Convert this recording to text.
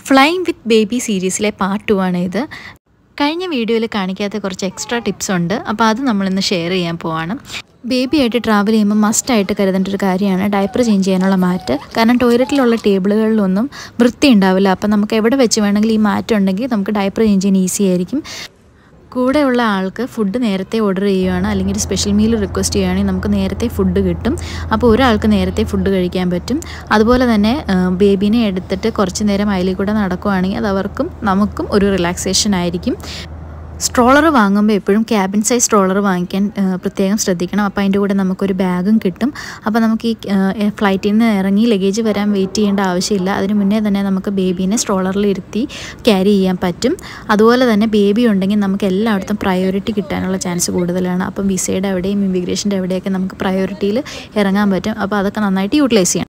flying with baby സീരീസിലെ part two ആണ് ഇത് കഴിഞ്ഞ വീഡിയോയിൽ കാണിക്കാത്ത കുറച്ച് എക്സ്ട്രാ ടിപ്സ് ഉണ്ട് അപ്പോൾ അത് നമ്മളിന്ന് ഷെയർ ചെയ്യാൻ പോവാണ് ബേബിയായിട്ട് ട്രാവൽ ചെയ്യുമ്പോൾ മസ്റ്റായിട്ട് കരുതേണ്ട ഒരു കാര്യമാണ് ഡയപ്പർ ചേഞ്ച് ചെയ്യാനുള്ള മാറ്റ് കാരണം ടോയ്ലറ്റിലുള്ള ടേബിളുകളിലൊന്നും വൃത്തി ഉണ്ടാവില്ല അപ്പം നമുക്ക് എവിടെ വെച്ച് വേണമെങ്കിൽ ഈ മാറ്റ് ഉണ്ടെങ്കിൽ നമുക്ക് ഡയപ്പർ ചേഞ്ച് ചെയ്യാൻ ഈസി ആയിരിക്കും കൂടെയുള്ള ആൾക്ക് ഫുഡ് നേരത്തെ ഓർഡർ ചെയ്യുകയാണ് അല്ലെങ്കിൽ ഒരു സ്പെഷ്യൽ മീൽ റിക്വസ്റ്റ് ചെയ്യുകയാണെങ്കിൽ നമുക്ക് നേരത്തെ ഫുഡ് കിട്ടും അപ്പോൾ ഒരാൾക്ക് നേരത്തെ ഫുഡ് കഴിക്കാൻ പറ്റും അതുപോലെ തന്നെ ബേബീനെ എടുത്തിട്ട് കുറച്ച് നേരം അതിൽ കൂടെ നടക്കുകയാണെങ്കിൽ അത് അവർക്കും നമുക്കും ഒരു റിലാക്സേഷൻ ആയിരിക്കും സ്ട്രോളർ വാങ്ങുമ്പോൾ എപ്പോഴും ക്യാബിൻ സൈസ് സ്ട്രോളർ വാങ്ങിക്കാൻ ആ, പ്രത്യേകം ശ്രദ്ധിക്കണം അപ്പോൾ അതിൻ്റെ കൂടെ നമുക്കൊരു ബാഗും കിട്ടും അപ്പോൾ നമുക്ക് ഈ ഫ്ലൈറ്റിൽ നിന്ന് ഇറങ്ങി ലഗേജ് വരാൻ വെയിറ്റ് ചെയ്യേണ്ട ആവശ്യമില്ല അതിന് മുന്നേ തന്നെ നമുക്ക് ബേബീനെ സ്ട്രോളറിൽ ഇരുത്തി ക്യാരി ചെയ്യാൻ പറ്റും അതുപോലെ തന്നെ ബേബി ഉണ്ടെങ്കിൽ നമുക്ക് എല്ലായിടത്തും പ്രയോറിറ്റി കിട്ടാനുള്ള ചാൻസ് കൂടുതലാണ് അപ്പം വിസയുടെ അവിടെയും ഇമിഗ്രേഷൻ്റെ അവിടെയൊക്കെ നമുക്ക് പ്രയോറിറ്റിയിൽ ഇറങ്ങാൻ പറ്റും അപ്പോൾ അതൊക്കെ നന്നായിട്ട് യൂട്ടിലൈസ് ചെയ്യണം